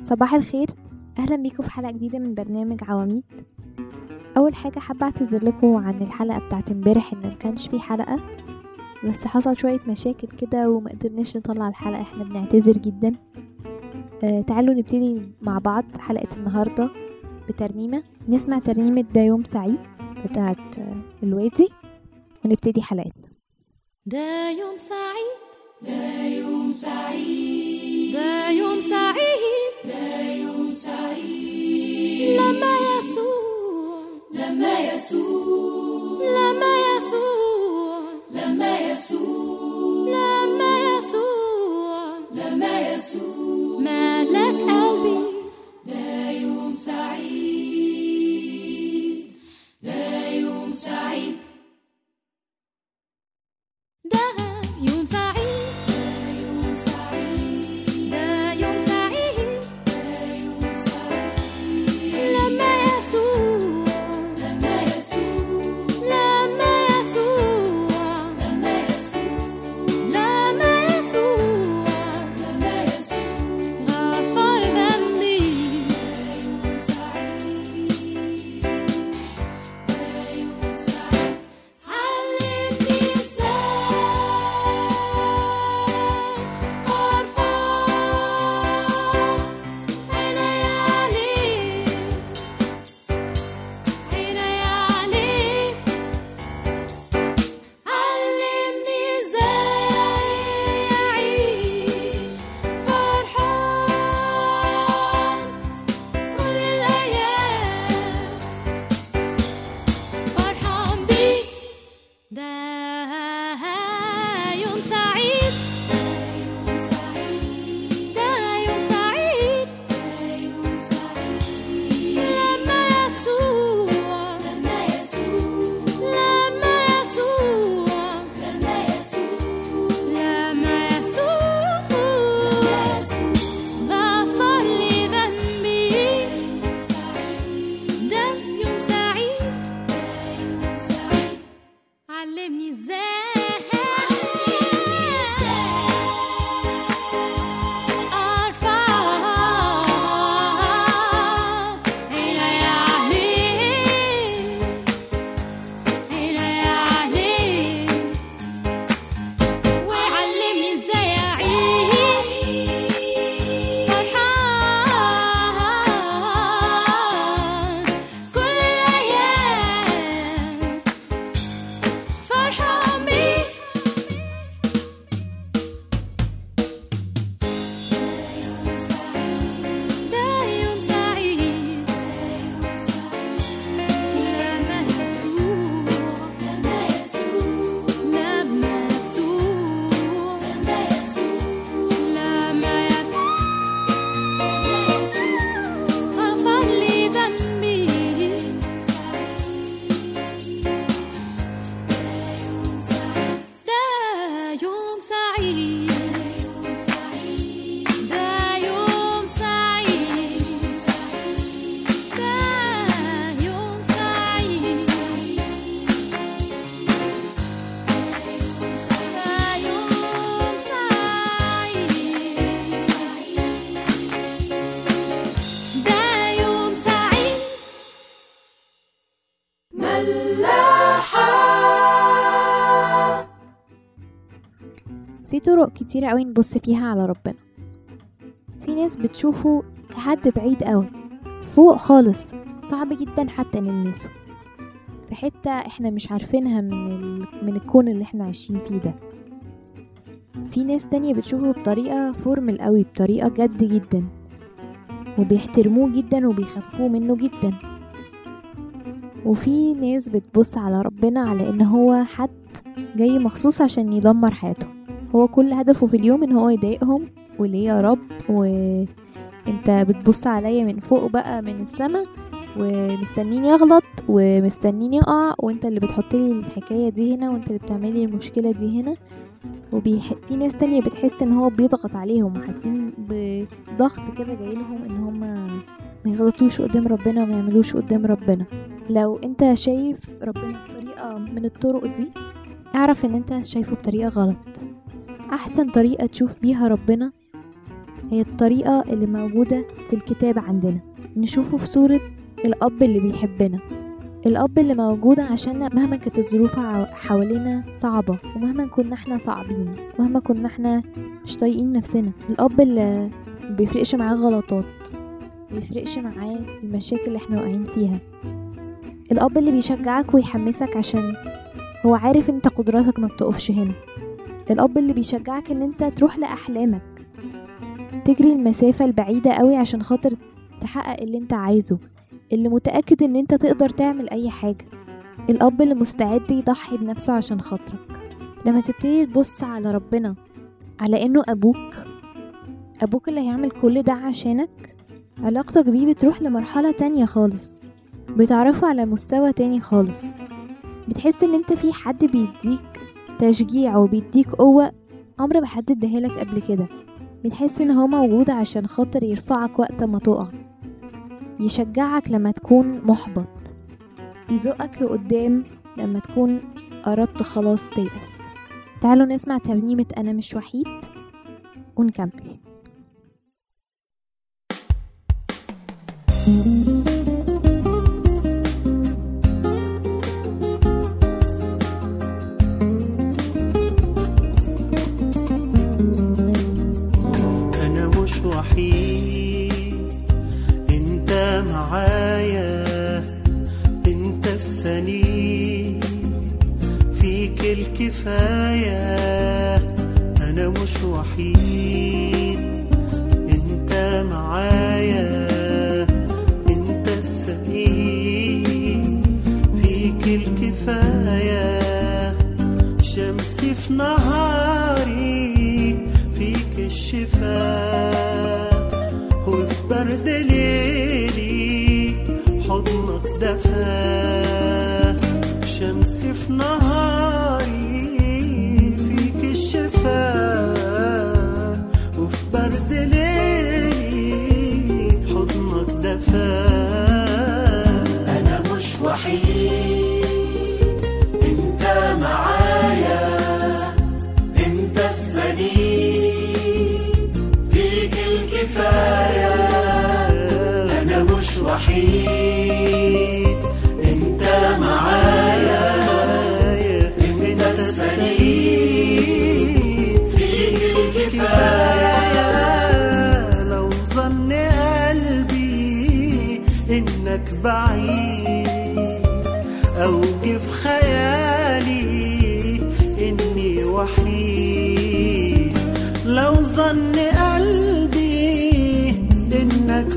صباح الخير اهلا بيكم في حلقه جديده من برنامج عواميد اول حاجه حابه اعتذر لكم عن الحلقه بتاعت امبارح ان مكانش في حلقه بس حصل شويه مشاكل كده وما قدرناش نطلع الحلقه احنا بنعتذر جدا آه تعالوا نبتدي مع بعض حلقه النهارده بترنيمه نسمع ترنيمه ده يوم سعيد بتاعت آه الوادي ونبتدي حلقتنا ده يوم سعيد ده يوم سعيد ده يوم سعيد ده يوم سعيد لما يسوع لما يسوع لما يسوع لما يسوع لما يسوع لما يسوع مالك قلبي ده يوم سعيد ده يوم سعيد ده يوم سعيد ده يوم سعيد لما يسوع لما يسوع لما يسوع لما يسوع لما يسوع لما يسوع غفر ذنبي ده يوم سعيد ده يوم سعيد علمني ازاي ارفع عيني عليك عيني عليك علمني ازاي اعيش فرحان كل الايام فرحان بيك ده يوم سعيد ده يوم سعيد لما يسوع لما يسوع لما يسوع لما يسوع لما يسوع غفر لي ذنبي ده يوم سعيد علمني ازاي ارفع عيني عليك عيني عليك وعلمني ازاي اعيش فرحان كل الايام فرحان بيك ده يوم سعيد لما يسوع لما يسوع لما يسوع لما يسوع غفر لي ذنبي ده يوم سعيد ده يوم سعيد ده يوم سعيد ده يوم سعيد ده يوم سعيد في طرق كتيرة قوي نبص فيها على ربنا في ناس بتشوفه كحد بعيد قوي فوق خالص صعب جدا حتى نلمسه في حتة احنا مش عارفينها من, ال... من الكون اللي احنا عايشين فيه ده في ناس تانية بتشوفه بطريقة فورمال قوي بطريقة جد جدا وبيحترموه جدا وبيخافوه منه جدا وفي ناس بتبص على ربنا على ان هو حد جاي مخصوص عشان يدمر حياته هو كل هدفه في اليوم ان هو يضايقهم وليه يا رب وانت بتبص عليا من فوق بقى من السما ومستنيني اغلط ومستنيني اقع وانت اللي بتحط لي الحكايه دي هنا وانت اللي بتعملي المشكله دي هنا وبيح... في ناس تانية بتحس ان هو بيضغط عليهم وحاسين بضغط كده جاي لهم ان هم ما يغلطوش قدام ربنا وما يعملوش قدام ربنا لو انت شايف ربنا بطريقة من الطرق دي اعرف ان انت شايفه بطريقة غلط احسن طريقة تشوف بيها ربنا هي الطريقة اللي موجودة في الكتاب عندنا نشوفه في صورة الأب اللي بيحبنا الأب اللي موجود عشان مهما كانت الظروف ع- حوالينا صعبة ومهما كنا احنا صعبين مهما كنا احنا مش طايقين نفسنا الأب اللي مبيفرقش معاه غلطات مبيفرقش معاه المشاكل اللي احنا واقعين فيها الأب اللي بيشجعك ويحمسك عشان هو عارف انت قدراتك ما بتقفش هنا الأب اللي بيشجعك ان انت تروح لأحلامك تجري المسافة البعيدة قوي عشان خاطر تحقق اللي انت عايزه اللي متأكد ان انت تقدر تعمل اي حاجة الأب اللي مستعد يضحي بنفسه عشان خاطرك لما تبتدي تبص على ربنا على انه ابوك ابوك اللي هيعمل كل ده عشانك علاقتك بيه بتروح لمرحلة تانية خالص بتعرفه على مستوى تاني خالص بتحس ان انت في حد بيديك تشجيع وبيديك قوة عمر ما حد اداهالك قبل كده بتحس ان هو موجود عشان خاطر يرفعك وقت ما تقع يشجعك لما تكون محبط يزقك لقدام لما تكون قربت خلاص تيأس تعالوا نسمع ترنيمة أنا مش وحيد ونكمل أنا مش وحيد أنت معايا أنت السليم فيك الكفاية أنا مش وحيد أنت معايا أنت السليم فيك الكفاية شمسي في نهاري فيك الشفاء وفي برد ليلي حضنك دفا شمسي في نهاري فيك الشفاء وفي برد ليلي حضنك دفا أنا مش وحيد انت معايا انت السليم فيك الكفاية انا مش وحيد انت معايا انت السليم فيك الكفاية لو ظن قلبي انك بعيد أو جه في خيالي إني وحيد لو ظن قلبي إنك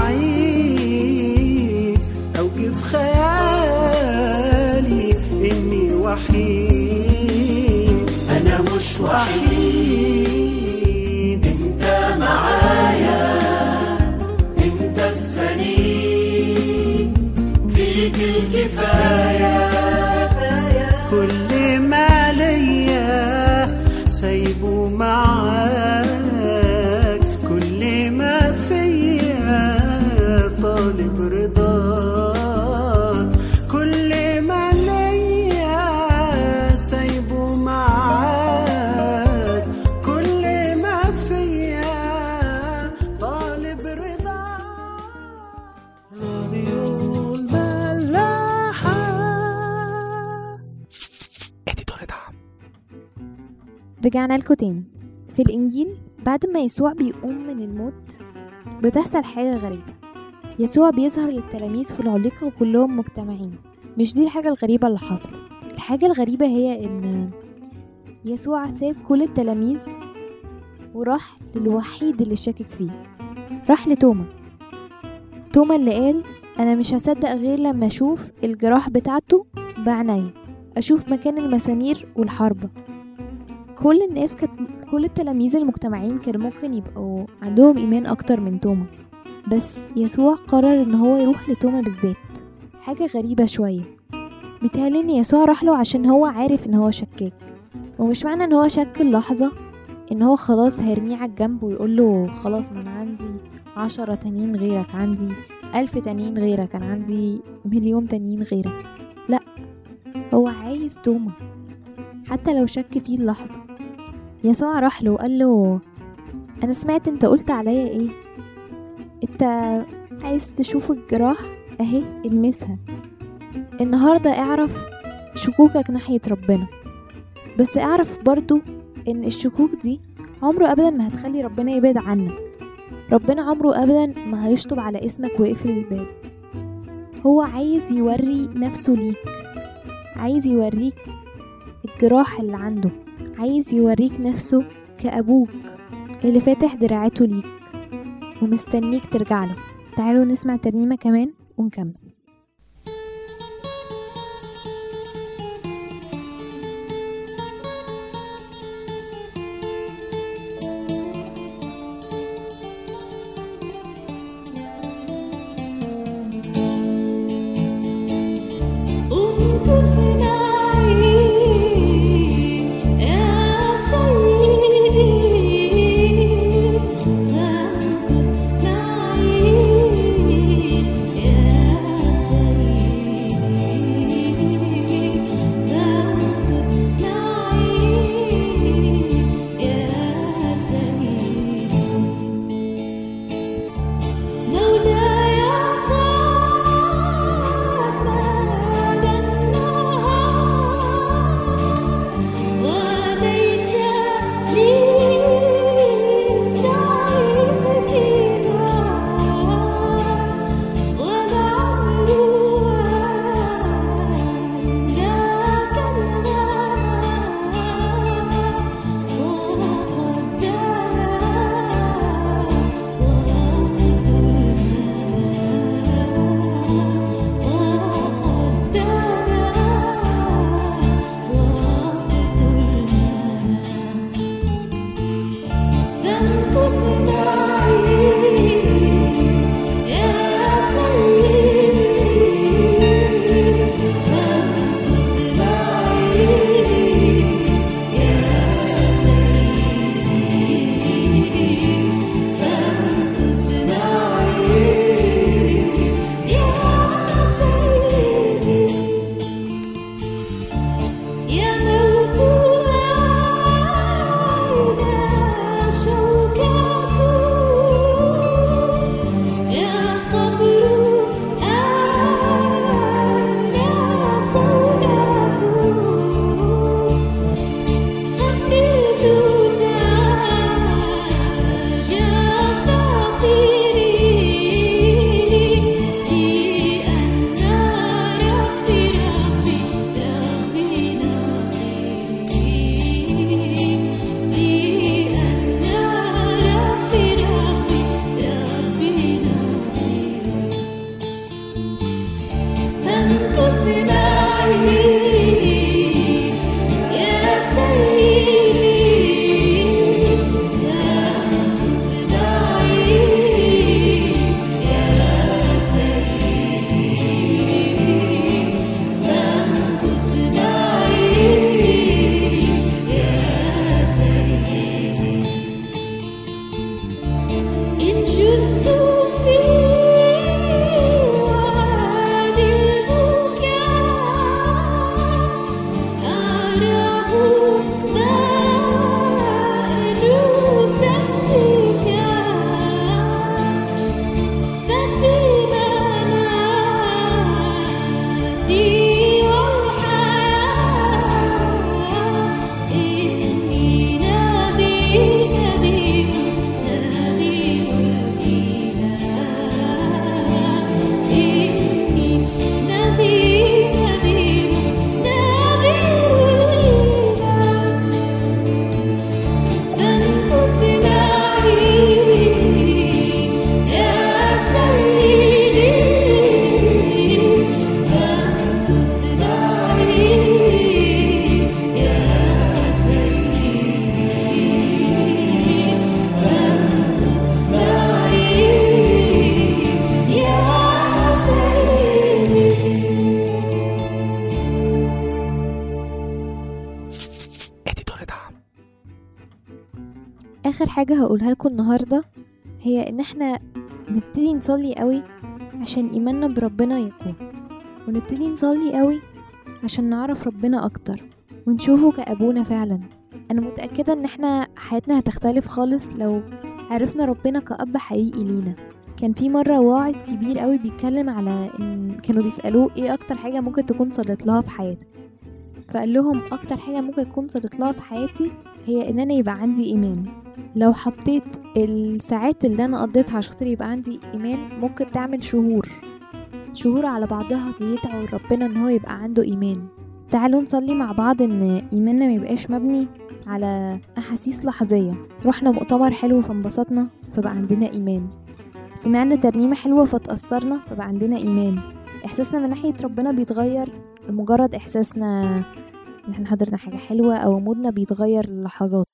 بعيد أو جه في خيالي إني وحيد أنا مش وحيد أنت معايا أنت السليم فيك الكفاية كل ما ليا سايبه معاك كل ما فيا طالب رضاك كل ما ليا سايبه معاك كل ما فيا طالب رضاك راديو الملاحة اديتور دعم رجعنا لكم تاني في الإنجيل بعد ما يسوع بيقوم من الموت بتحصل حاجة غريبة يسوع بيظهر للتلاميذ في العليقة وكلهم مجتمعين مش دي الحاجة الغريبة اللي حصلت الحاجة الغريبة هي إن يسوع ساب كل التلاميذ وراح للوحيد اللي شاكك فيه راح لتوما توما اللي قال أنا مش هصدق غير لما أشوف الجراح بتاعته بعناية أشوف مكان المسامير والحربة كل الناس كانت كل التلاميذ المجتمعين كانوا ممكن يبقوا عندهم إيمان أكتر من توما بس يسوع قرر إن هو يروح لتوما بالذات حاجة غريبة شوية بيتهيألي إن يسوع راح له عشان هو عارف إن هو شكاك ومش معنى إن هو شك اللحظة إن هو خلاص هيرميه على الجنب ويقول له خلاص ما أنا عندي عشرة تانيين غيرك عندي ألف تانيين غيرك أنا عندي مليون تانيين غيرك لأ هو عايز توما حتى لو شك فيه اللحظة يسوع راح له وقال له انا سمعت انت قلت عليا ايه انت عايز تشوف الجراح اهي المسها النهاردة اعرف شكوكك ناحية ربنا بس اعرف برضو ان الشكوك دي عمره ابدا ما هتخلي ربنا يبعد عنك ربنا عمره ابدا ما هيشطب على اسمك ويقفل الباب هو عايز يوري نفسه ليك عايز يوريك الجراح اللي عنده عايز يوريك نفسه كأبوك اللي فاتح دراعاته ليك ومستنيك ترجع له تعالوا نسمع ترنيمة كمان ونكمل أمكثنا يا سيدي فامكثنا يا سيدي فامكثنا يا سيدي مولاي قد مدى النهار وليس لي سعيد كبار والعمر ذاك النهار يا موت أين شوكته يا قبر أين سوداته حملت تاج الفقير لأن ربي ربي ربي ناصري لأن ربي ربي ربي ناصري فانقذنا يا سيدي فانقذنا يا سيدي فانقذنا يا سيدي إن جزت في وادي البكاء أراه نار سمك ففي مناماتي والحياة إني نادي نادي نادي الإله إني نادي نادي نادي الإله فانقذنا يا سيدي فانقذنا يا سيدي فانقذنا يا سيدي اديتور دعم اخر حاجة هقولها لكم النهاردة هي ان احنا نبتدي نصلي قوي عشان ايماننا بربنا يقوى ونبتدي نصلي قوي عشان نعرف ربنا اكتر ونشوفه كأبونا فعلا انا متاكده ان احنا حياتنا هتختلف خالص لو عرفنا ربنا كأب حقيقي لينا كان في مرة واعظ كبير قوي بيتكلم على ان كانوا بيسألوه ايه اكتر حاجة ممكن تكون صدت لها في حياتك فقال لهم اكتر حاجة ممكن تكون صدت لها في حياتي هي ان انا يبقى عندي ايمان لو حطيت الساعات اللي انا قضيتها عشان خاطر يبقى عندي ايمان ممكن تعمل شهور شهور على بعضها بيدعوا ربنا ان هو يبقى عنده ايمان تعالوا نصلي مع بعض ان ايماننا ما يبقاش مبني على احاسيس لحظيه رحنا مؤتمر حلو فانبسطنا فبقى عندنا ايمان سمعنا ترنيمه حلوه فتاثرنا فبقى عندنا ايمان احساسنا من ناحيه ربنا بيتغير لمجرد احساسنا ان احنا حضرنا حاجه حلوه او مودنا بيتغير للحظات